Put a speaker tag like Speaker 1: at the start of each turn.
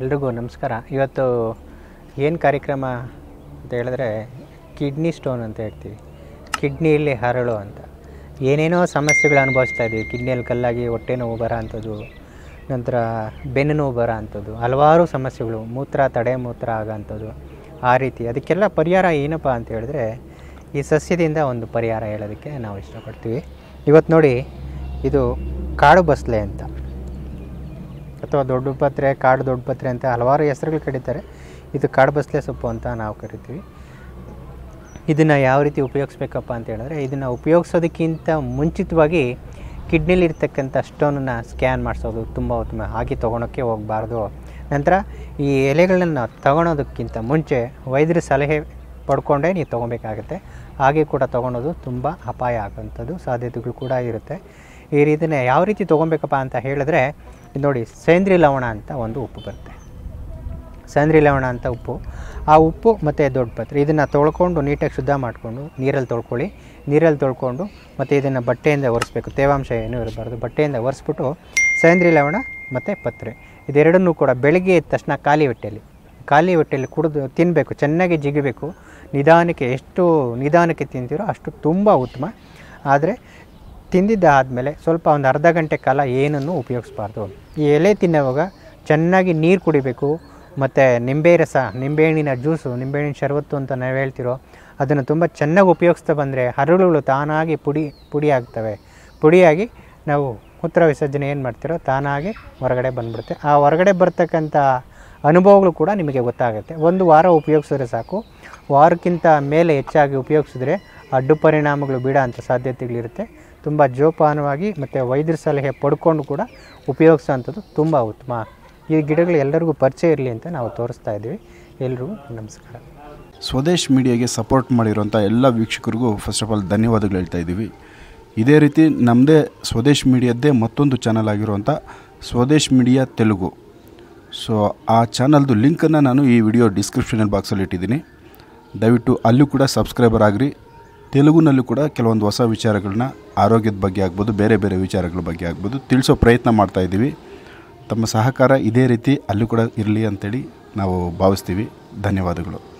Speaker 1: ಎಲ್ರಿಗೂ ನಮಸ್ಕಾರ ಇವತ್ತು ಏನು ಕಾರ್ಯಕ್ರಮ ಅಂತ ಹೇಳಿದ್ರೆ ಕಿಡ್ನಿ ಸ್ಟೋನ್ ಅಂತ ಹೇಳ್ತೀವಿ ಕಿಡ್ನಿಯಲ್ಲಿ ಹರಳು ಅಂತ ಏನೇನೋ ಸಮಸ್ಯೆಗಳು ಅನುಭವಿಸ್ತಾ ಇದ್ದೀವಿ ಕಿಡ್ನಿಯಲ್ಲಿ ಕಲ್ಲಾಗಿ ಹೊಟ್ಟೆ ನೋವು ಬರೋ ಅಂಥದ್ದು ನಂತರ ಬೆನ್ನು ನೋವು ಬರೋ ಅಂಥದ್ದು ಹಲವಾರು ಸಮಸ್ಯೆಗಳು ಮೂತ್ರ ತಡೆ ಮೂತ್ರ ಆಗೋಂಥದ್ದು ಆ ರೀತಿ ಅದಕ್ಕೆಲ್ಲ ಪರಿಹಾರ ಏನಪ್ಪ ಅಂತ ಹೇಳಿದ್ರೆ ಈ ಸಸ್ಯದಿಂದ ಒಂದು ಪರಿಹಾರ ಹೇಳೋದಕ್ಕೆ ನಾವು ಇಷ್ಟಪಡ್ತೀವಿ ಇವತ್ತು ನೋಡಿ ಇದು ಕಾಡು ಬಸ್ಲೆ ಅಂತ ಅಥವಾ ದೊಡ್ಡ ಪತ್ರೆ ಕಾಡು ದೊಡ್ಡ ಪತ್ರೆ ಅಂತ ಹಲವಾರು ಹೆಸರುಗಳು ಕರೀತಾರೆ ಇದು ಕಾಡು ಬಸ್ಲೆ ಸೊಪ್ಪು ಅಂತ ನಾವು ಕರಿತೀವಿ ಇದನ್ನು ಯಾವ ರೀತಿ ಉಪಯೋಗಿಸ್ಬೇಕಪ್ಪ ಅಂತ ಹೇಳಿದ್ರೆ ಇದನ್ನು ಉಪಯೋಗಿಸೋದಕ್ಕಿಂತ ಮುಂಚಿತವಾಗಿ ಕಿಡ್ನಿಲಿ ಇರ್ತಕ್ಕಂಥ ಸ್ಟೋನನ್ನು ಸ್ಕ್ಯಾನ್ ಮಾಡಿಸೋದು ತುಂಬ ಉತ್ತಮ ಹಾಗೆ ತೊಗೊಳಕ್ಕೆ ಹೋಗಬಾರ್ದು ನಂತರ ಈ ಎಲೆಗಳನ್ನ ತಗೊಳೋದಕ್ಕಿಂತ ಮುಂಚೆ ವೈದ್ಯರ ಸಲಹೆ ಪಡ್ಕೊಂಡೇ ನೀವು ತೊಗೊಬೇಕಾಗತ್ತೆ ಹಾಗೆ ಕೂಡ ತೊಗೊಳೋದು ತುಂಬ ಅಪಾಯ ಆಗೋಂಥದ್ದು ಸಾಧ್ಯತೆಗಳು ಕೂಡ ಇರುತ್ತೆ ಈ ರೀತಿನೇ ಯಾವ ರೀತಿ ತೊಗೊಬೇಕಪ್ಪ ಅಂತ ಹೇಳಿದ್ರೆ ಇದು ನೋಡಿ ಸೇಂದ್ರಿ ಲವಣ ಅಂತ ಒಂದು ಉಪ್ಪು ಬರುತ್ತೆ ಸೇಂದ್ರಿ ಲವಣ ಅಂತ ಉಪ್ಪು ಆ ಉಪ್ಪು ಮತ್ತು ದೊಡ್ಡ ಪತ್ರೆ ಇದನ್ನು ತೊಳ್ಕೊಂಡು ನೀಟಾಗಿ ಶುದ್ಧ ಮಾಡಿಕೊಂಡು ನೀರಲ್ಲಿ ತೊಳ್ಕೊಳ್ಳಿ ನೀರಲ್ಲಿ ತೊಳ್ಕೊಂಡು ಮತ್ತು ಇದನ್ನು ಬಟ್ಟೆಯಿಂದ ಒರೆಸ್ಬೇಕು ತೇವಾಂಶ ಏನೂ ಇರಬಾರ್ದು ಬಟ್ಟೆಯಿಂದ ಒರೆಸ್ಬಿಟ್ಟು ಸೇಂದ್ರಿ ಲವಣ ಮತ್ತು ಪತ್ರೆ ಇದೆರಡನ್ನೂ ಕೂಡ ಬೆಳಗ್ಗೆ ಎದ್ದ ತಕ್ಷಣ ಖಾಲಿ ಹೊಟ್ಟೆಯಲ್ಲಿ ಖಾಲಿ ಹೊಟ್ಟೆಯಲ್ಲಿ ಕುಡಿದು ತಿನ್ನಬೇಕು ಚೆನ್ನಾಗಿ ಜಿಗಿಬೇಕು ನಿಧಾನಕ್ಕೆ ಎಷ್ಟು ನಿಧಾನಕ್ಕೆ ತಿಂತೀರೋ ಅಷ್ಟು ತುಂಬ ಉತ್ತಮ ಆದರೆ ತಿಂದಿದ್ದಾದಮೇಲೆ ಸ್ವಲ್ಪ ಒಂದು ಅರ್ಧ ಗಂಟೆ ಕಾಲ ಏನನ್ನು ಉಪಯೋಗಿಸ್ಬಾರ್ದು ಈ ಎಲೆ ತಿನ್ನೋವಾಗ ಚೆನ್ನಾಗಿ ನೀರು ಕುಡಿಬೇಕು ಮತ್ತು ನಿಂಬೆ ರಸ ನಿಂಬೆಹಣ್ಣಿನ ಜ್ಯೂಸು ನಿಂಬೆಹಣ್ಣಿನ ಶರಬತ್ತು ಅಂತ ನಾವು ಹೇಳ್ತಿರೋ ಅದನ್ನು ತುಂಬ ಚೆನ್ನಾಗಿ ಉಪಯೋಗಿಸ್ತಾ ಬಂದರೆ ಹರಳುಗಳು ತಾನಾಗಿ ಪುಡಿ ಪುಡಿ ಆಗ್ತವೆ ಪುಡಿಯಾಗಿ ನಾವು ಮೂತ್ರ ವಿಸರ್ಜನೆ ಏನು ಮಾಡ್ತಿರೋ ತಾನಾಗಿ ಹೊರಗಡೆ ಬಂದ್ಬಿಡುತ್ತೆ ಆ ಹೊರಗಡೆ ಬರ್ತಕ್ಕಂಥ ಅನುಭವಗಳು ಕೂಡ ನಿಮಗೆ ಗೊತ್ತಾಗುತ್ತೆ ಒಂದು ವಾರ ಉಪಯೋಗಿಸಿದ್ರೆ ಸಾಕು ವಾರಕ್ಕಿಂತ ಮೇಲೆ ಹೆಚ್ಚಾಗಿ ಉಪಯೋಗಿಸಿದ್ರೆ ಅಡ್ಡು ಪರಿಣಾಮಗಳು ಬೀಡೋ ಅಂಥ ಸಾಧ್ಯತೆಗಳಿರುತ್ತೆ ತುಂಬ ಜೋಪಾನವಾಗಿ ಮತ್ತು ವೈದ್ಯರ ಸಲಹೆ ಪಡ್ಕೊಂಡು ಕೂಡ ಉಪಯೋಗಿಸೋವಂಥದ್ದು ತುಂಬ ಉತ್ತಮ ಈ ಗಿಡಗಳು ಎಲ್ಲರಿಗೂ ಪರಿಚಯ ಇರಲಿ ಅಂತ ನಾವು ತೋರಿಸ್ತಾ ಇದ್ದೀವಿ ಎಲ್ರಿಗೂ ನಮಸ್ಕಾರ
Speaker 2: ಸ್ವದೇಶ್ ಮೀಡಿಯಾಗೆ ಸಪೋರ್ಟ್ ಮಾಡಿರೋಂಥ ಎಲ್ಲ ವೀಕ್ಷಕರಿಗೂ ಫಸ್ಟ್ ಆಫ್ ಆಲ್ ಧನ್ಯವಾದಗಳು ಹೇಳ್ತಾ ಇದ್ದೀವಿ ಇದೇ ರೀತಿ ನಮ್ಮದೇ ಸ್ವದೇಶ್ ಮೀಡಿಯಾದ್ದೇ ಮತ್ತೊಂದು ಚಾನಲ್ ಆಗಿರುವಂಥ ಸ್ವದೇಶ್ ಮೀಡಿಯಾ ತೆಲುಗು ಸೊ ಆ ಚಾನಲ್ದು ಲಿಂಕನ್ನು ನಾನು ಈ ವಿಡಿಯೋ ಡಿಸ್ಕ್ರಿಪ್ಷನಲ್ ಬಾಕ್ಸಲ್ಲಿ ಇಟ್ಟಿದ್ದೀನಿ ದಯವಿಟ್ಟು ಅಲ್ಲೂ ಕೂಡ ಸಬ್ಸ್ಕ್ರೈಬರ್ ಆಗಿರಿ ತೆಲುಗುನಲ್ಲೂ ಕೂಡ ಕೆಲವೊಂದು ಹೊಸ ವಿಚಾರಗಳನ್ನ ಆರೋಗ್ಯದ ಬಗ್ಗೆ ಆಗ್ಬೋದು ಬೇರೆ ಬೇರೆ ವಿಚಾರಗಳ ಬಗ್ಗೆ ಆಗ್ಬೋದು ತಿಳಿಸೋ ಪ್ರಯತ್ನ ಮಾಡ್ತಾ ಇದ್ದೀವಿ ತಮ್ಮ ಸಹಕಾರ ಇದೇ ರೀತಿ ಅಲ್ಲೂ ಕೂಡ ಇರಲಿ ಅಂತೇಳಿ ನಾವು ಭಾವಿಸ್ತೀವಿ ಧನ್ಯವಾದಗಳು